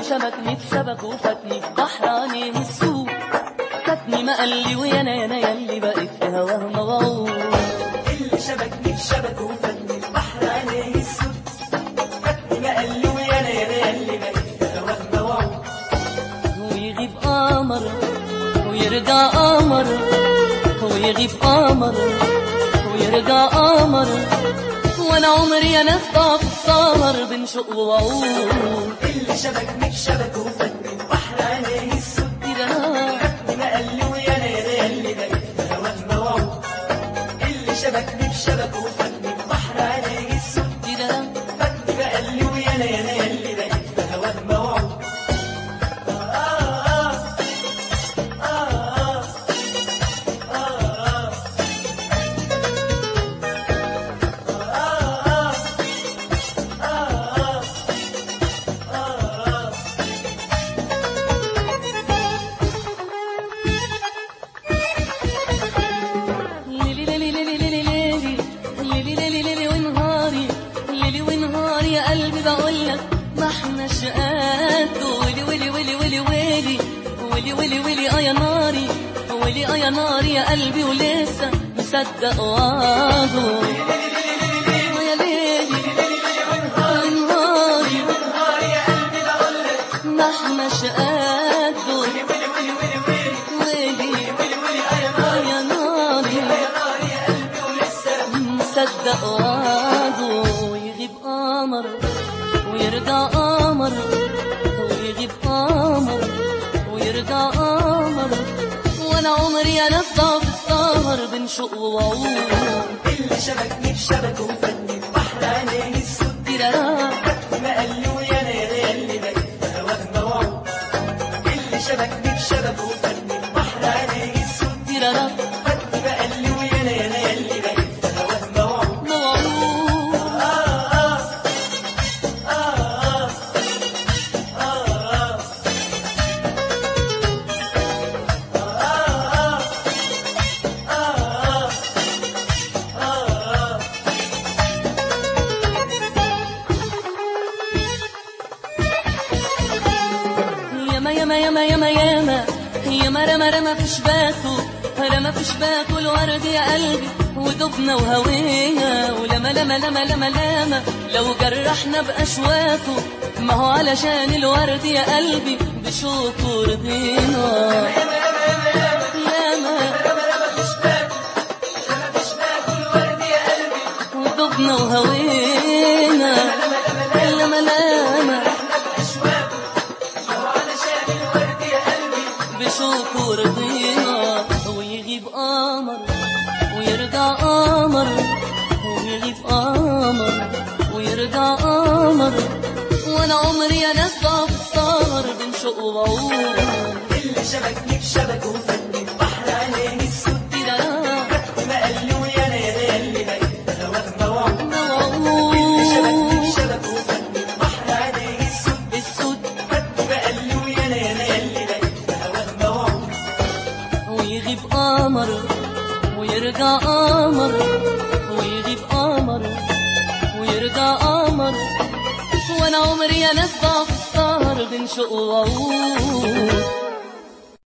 شبكني بشبك وفاتني في بحر عينيه السوق فاتني ما قال لي ويا انا انا يلي بقيت في هواه موعود اللي شبكني في شبك وفاتني في بحر عينيه السود فاتني ما قال لي ويا انا يا انا اللي بقيت في هواك موعود ويغيب قمر ويرجع قمر ويغيب قمر ويرجع قمر وانا عمري انا في ضعف السهر بين شوق ووعود اللي شبكني في شبك وفاتني في بحر عينيه السود كده فاتني ما قال لي ويا انا يا انا اللي بقيت في هواك موعود اللي شبكني في شبك وفاتني في بحر عينيه السود كده فاتني ما قال لي ويا انا يا انا اللي بقيت في هواك موعود ليلي ليلي ليلي ليلي ليلي ليلي ليلي ليلي ونهاري ليلي ونهاري يا قلبي بقول لك ما احناش قد ويلي ويلي ويلي ويلي ويلي ويلي ويلي ويلي اه يا ناري ويلي اه يا ناري يا قلبي ولسه مصدق وعده يا ليلي ونهاري ما احناش قد ويلي اه يا ناري مصدق وعده ويغيب قمر ويرجع قمر ويغيب قمر ويرجع قمر وانا عمري انا في ضعف السهر بين شوق ووعود اللي شبكني في شبك وفاتني في بحر عينيه السود تيرارا فاتني ما قال لي ويا انا يا انا اللي بقيت في هواك موعود اللي شبكني في شبك وفاتني في بحر عينيه السود تيرارا فاتني ما قال لي ويا انا يا انا اللي بقيت في هواك موعود موعود ياما ياما ياما ياما ياما ياما رمى رمى في شباكه رمى في شباكه الورد يا قلبي ودبنا وهوينا ولما لما لما لما لما لو جرحنا بأشواكه ما هو علشان الورد يا قلبي بشوكه رضينا ياما ودبنا وهوينا لما لما بشوك ورضينا ويغيب قمر ويرجع قمر ويغيب قمر ويرجع قمر وانا عمري انا ضعف السهر بين شوق ووعود اللي شبكني في شبك وفاتني في بحر عينيه السود تيرارا فاتني ما قال لي ويا انا يا انا اللي بقيت في هواك موعود اللي شبكني موعود في شبك وفاتني في بحر عينيه السود بالسود فاتني ما قال لي ويا انا يا انا اللي بقيت في هواك موعود ويغيب قمر ويرجع قمر ويغيب قمر ويرجع قمر وانا عمري انا ضعف السهر بين شوق ووعود